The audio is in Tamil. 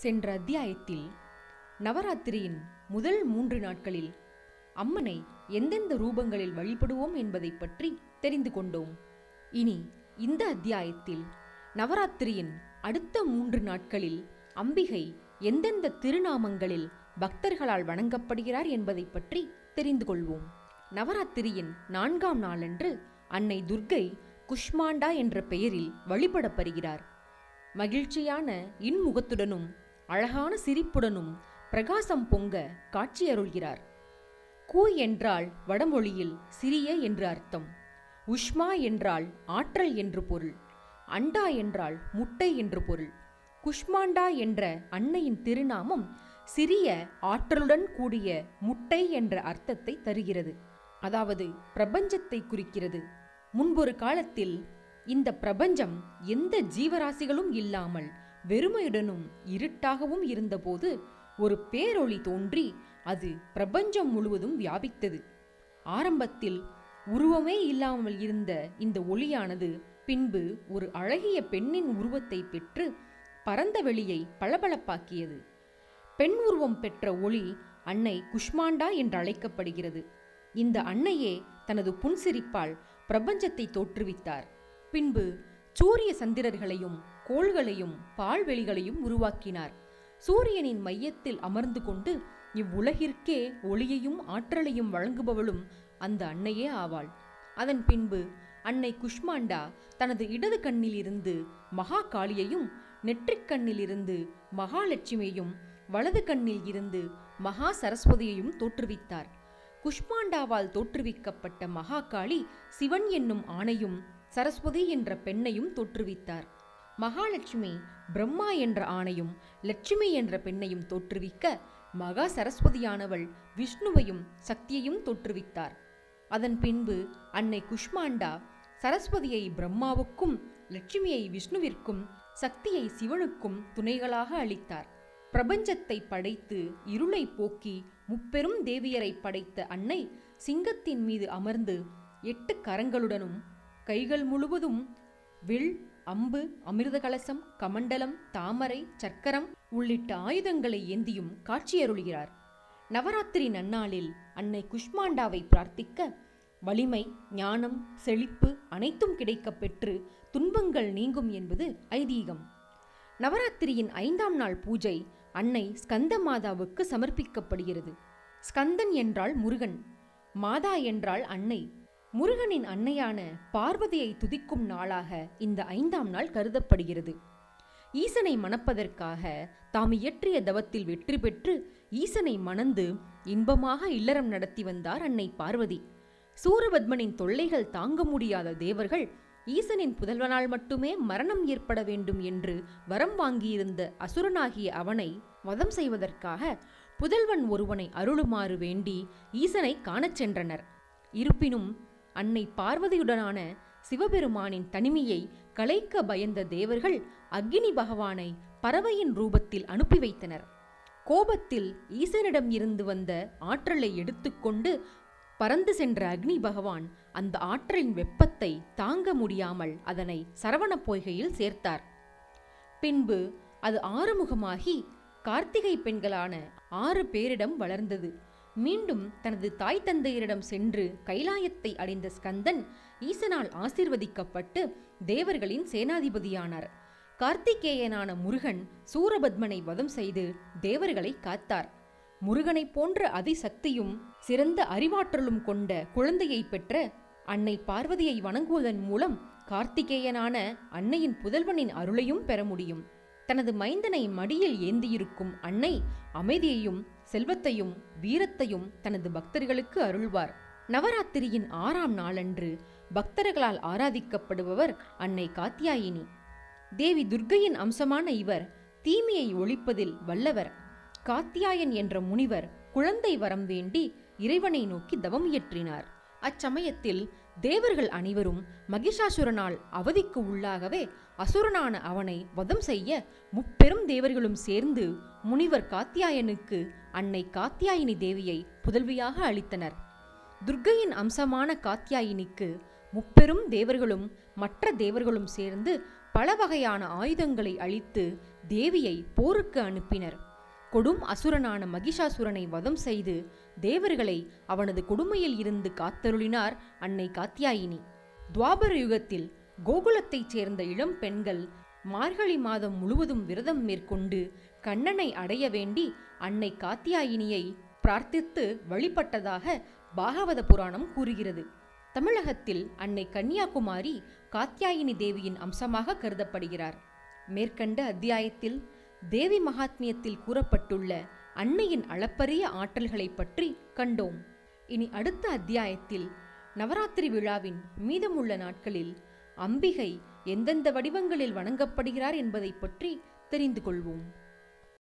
சென்ற அத்தியாயத்தில் நவராத்திரியின் முதல் மூன்று நாட்களில் அம்மனை எந்தெந்த ரூபங்களில் வழிபடுவோம் என்பதைப் பற்றி தெரிந்து கொண்டோம் இனி இந்த அத்தியாயத்தில் நவராத்திரியின் அடுத்த மூன்று நாட்களில் அம்பிகை எந்தெந்த திருநாமங்களில் பக்தர்களால் வணங்கப்படுகிறார் என்பதைப் பற்றி தெரிந்து கொள்வோம் நவராத்திரியின் நான்காம் நாளன்று அன்னை துர்க்கை குஷ்மாண்டா என்ற பெயரில் வழிபடப்படுகிறார் மகிழ்ச்சியான இன்முகத்துடனும் அழகான சிரிப்புடனும் பிரகாசம் பொங்க காட்சியருள்கிறார் கூ என்றால் வடமொழியில் சிறிய என்று அர்த்தம் உஷ்மா என்றால் ஆற்றல் என்று பொருள் அண்டா என்றால் முட்டை என்று பொருள் குஷ்மாண்டா என்ற அன்னையின் திருநாமம் சிறிய ஆற்றலுடன் கூடிய முட்டை என்ற அர்த்தத்தை தருகிறது அதாவது பிரபஞ்சத்தை குறிக்கிறது முன்பொரு காலத்தில் இந்த பிரபஞ்சம் எந்த ஜீவராசிகளும் இல்லாமல் வெறுமையுடனும் இருட்டாகவும் இருந்தபோது ஒரு பேரொளி தோன்றி அது பிரபஞ்சம் முழுவதும் வியாபித்தது ஆரம்பத்தில் உருவமே இல்லாமல் இருந்த இந்த ஒளியானது பின்பு ஒரு அழகிய பெண்ணின் உருவத்தை பெற்று பரந்த வெளியை பளபளப்பாக்கியது பெண் உருவம் பெற்ற ஒளி அன்னை குஷ்மாண்டா என்று அழைக்கப்படுகிறது இந்த அன்னையே தனது புன்சிரிப்பால் பிரபஞ்சத்தை தோற்றுவித்தார் பின்பு சூரிய சந்திரர்களையும் கோள்களையும் பால்வெளிகளையும் உருவாக்கினார் சூரியனின் மையத்தில் அமர்ந்து கொண்டு இவ்வுலகிற்கே ஒளியையும் ஆற்றலையும் வழங்குபவளும் அந்த அன்னையே ஆவாள் அதன் பின்பு அன்னை குஷ்மாண்டா தனது இடது கண்ணிலிருந்து மகா காளியையும் நெற்றிக் கண்ணிலிருந்து மகாலட்சுமியையும் வலது கண்ணில் இருந்து மகா சரஸ்வதியையும் தோற்றுவித்தார் குஷ்மாண்டாவால் தோற்றுவிக்கப்பட்ட மகாகாளி சிவன் என்னும் ஆணையும் சரஸ்வதி என்ற பெண்ணையும் தோற்றுவித்தார் மகாலட்சுமி பிரம்மா என்ற ஆணையும் லட்சுமி என்ற பெண்ணையும் தோற்றுவிக்க மகா சரஸ்வதியானவள் விஷ்ணுவையும் சக்தியையும் தோற்றுவித்தார் அதன் பின்பு அன்னை குஷ்மாண்டா சரஸ்வதியை பிரம்மாவுக்கும் லட்சுமியை விஷ்ணுவிற்கும் சக்தியை சிவனுக்கும் துணைகளாக அளித்தார் பிரபஞ்சத்தை படைத்து இருளை போக்கி முப்பெரும் தேவியரை படைத்த அன்னை சிங்கத்தின் மீது அமர்ந்து எட்டு கரங்களுடனும் கைகள் முழுவதும் வில் அம்பு அமிர்த கலசம் கமண்டலம் தாமரை சக்கரம் உள்ளிட்ட ஆயுதங்களை ஏந்தியும் காட்சியருள்கிறார் நவராத்திரி நன்னாளில் அன்னை குஷ்மாண்டாவை பிரார்த்திக்க வலிமை ஞானம் செழிப்பு அனைத்தும் கிடைக்கப் பெற்று துன்பங்கள் நீங்கும் என்பது ஐதீகம் நவராத்திரியின் ஐந்தாம் நாள் பூஜை அன்னை ஸ்கந்த மாதாவுக்கு சமர்ப்பிக்கப்படுகிறது ஸ்கந்தன் என்றால் முருகன் மாதா என்றால் அன்னை முருகனின் அன்னையான பார்வதியை துதிக்கும் நாளாக இந்த ஐந்தாம் நாள் கருதப்படுகிறது ஈசனை மணப்பதற்காக தாம் இயற்றிய தவத்தில் வெற்றி பெற்று ஈசனை மணந்து இன்பமாக இல்லறம் நடத்தி வந்தார் அன்னை பார்வதி சூரபத்மனின் தொல்லைகள் தாங்க முடியாத தேவர்கள் ஈசனின் புதல்வனால் மட்டுமே மரணம் ஏற்பட வேண்டும் என்று வரம் வாங்கியிருந்த அசுரனாகிய அவனை வதம் செய்வதற்காக புதல்வன் ஒருவனை அருளுமாறு வேண்டி ஈசனை காணச் சென்றனர் இருப்பினும் அன்னை பார்வதியுடனான சிவபெருமானின் தனிமையை கலைக்க பயந்த தேவர்கள் அக்னி பகவானை பறவையின் ரூபத்தில் அனுப்பி வைத்தனர் கோபத்தில் ஈசனிடம் இருந்து வந்த ஆற்றலை எடுத்துக்கொண்டு பறந்து சென்ற அக்னி பகவான் அந்த ஆற்றலின் வெப்பத்தை தாங்க முடியாமல் அதனை சரவண பொய்கையில் சேர்த்தார் பின்பு அது ஆறுமுகமாகி கார்த்திகை பெண்களான ஆறு பேரிடம் வளர்ந்தது மீண்டும் தனது தாய் தந்தையரிடம் சென்று கைலாயத்தை அடைந்த ஸ்கந்தன் ஈசனால் ஆசிர்வதிக்கப்பட்டு தேவர்களின் சேனாதிபதியானார் கார்த்திகேயனான முருகன் சூரபத்மனை வதம் செய்து தேவர்களை காத்தார் முருகனைப் போன்ற அதிசக்தியும் சிறந்த அறிவாற்றலும் கொண்ட குழந்தையை பெற்ற அன்னை பார்வதியை வணங்குவதன் மூலம் கார்த்திகேயனான அன்னையின் புதல்வனின் அருளையும் பெற முடியும் தனது மைந்தனை மடியில் ஏந்தியிருக்கும் அன்னை அமைதியையும் செல்வத்தையும் வீரத்தையும் தனது பக்தர்களுக்கு அருள்வார் நவராத்திரியின் ஆறாம் நாளன்று பக்தர்களால் ஆராதிக்கப்படுபவர் அன்னை காத்தியாயினி தேவி துர்க்கையின் அம்சமான இவர் தீமையை ஒழிப்பதில் வல்லவர் காத்தியாயன் என்ற முனிவர் குழந்தை வரம் வேண்டி இறைவனை நோக்கி தவம் இயற்றினார் அச்சமயத்தில் தேவர்கள் அனைவரும் மகிஷாசுரனால் அவதிக்கு உள்ளாகவே அசுரனான அவனை வதம் செய்ய முப்பெரும் தேவர்களும் சேர்ந்து முனிவர் காத்தியாயனுக்கு அன்னை காத்தியாயினி தேவியை புதல்வியாக அளித்தனர் துர்க்கையின் அம்சமான காத்தியாயினிக்கு முப்பெரும் தேவர்களும் மற்ற தேவர்களும் சேர்ந்து பல வகையான ஆயுதங்களை அளித்து தேவியை போருக்கு அனுப்பினர் கொடும் அசுரனான மகிஷாசுரனை வதம் செய்து தேவர்களை அவனது கொடுமையில் இருந்து காத்தருளினார் அன்னை காத்தியாயினி துவாபர யுகத்தில் கோகுலத்தைச் சேர்ந்த இளம் பெண்கள் மார்கழி மாதம் முழுவதும் விரதம் மேற்கொண்டு கண்ணனை அடைய வேண்டி அன்னை காத்தியாயினியை பிரார்த்தித்து வழிபட்டதாக பாகவத புராணம் கூறுகிறது தமிழகத்தில் அன்னை கன்னியாகுமாரி காத்தியாயினி தேவியின் அம்சமாக கருதப்படுகிறார் மேற்கண்ட அத்தியாயத்தில் தேவி மகாத்மியத்தில் கூறப்பட்டுள்ள அன்னையின் அளப்பரிய ஆற்றல்களை பற்றி கண்டோம் இனி அடுத்த அத்தியாயத்தில் நவராத்திரி விழாவின் மீதமுள்ள நாட்களில் அம்பிகை எந்தெந்த வடிவங்களில் வணங்கப்படுகிறார் என்பதை பற்றி தெரிந்து கொள்வோம்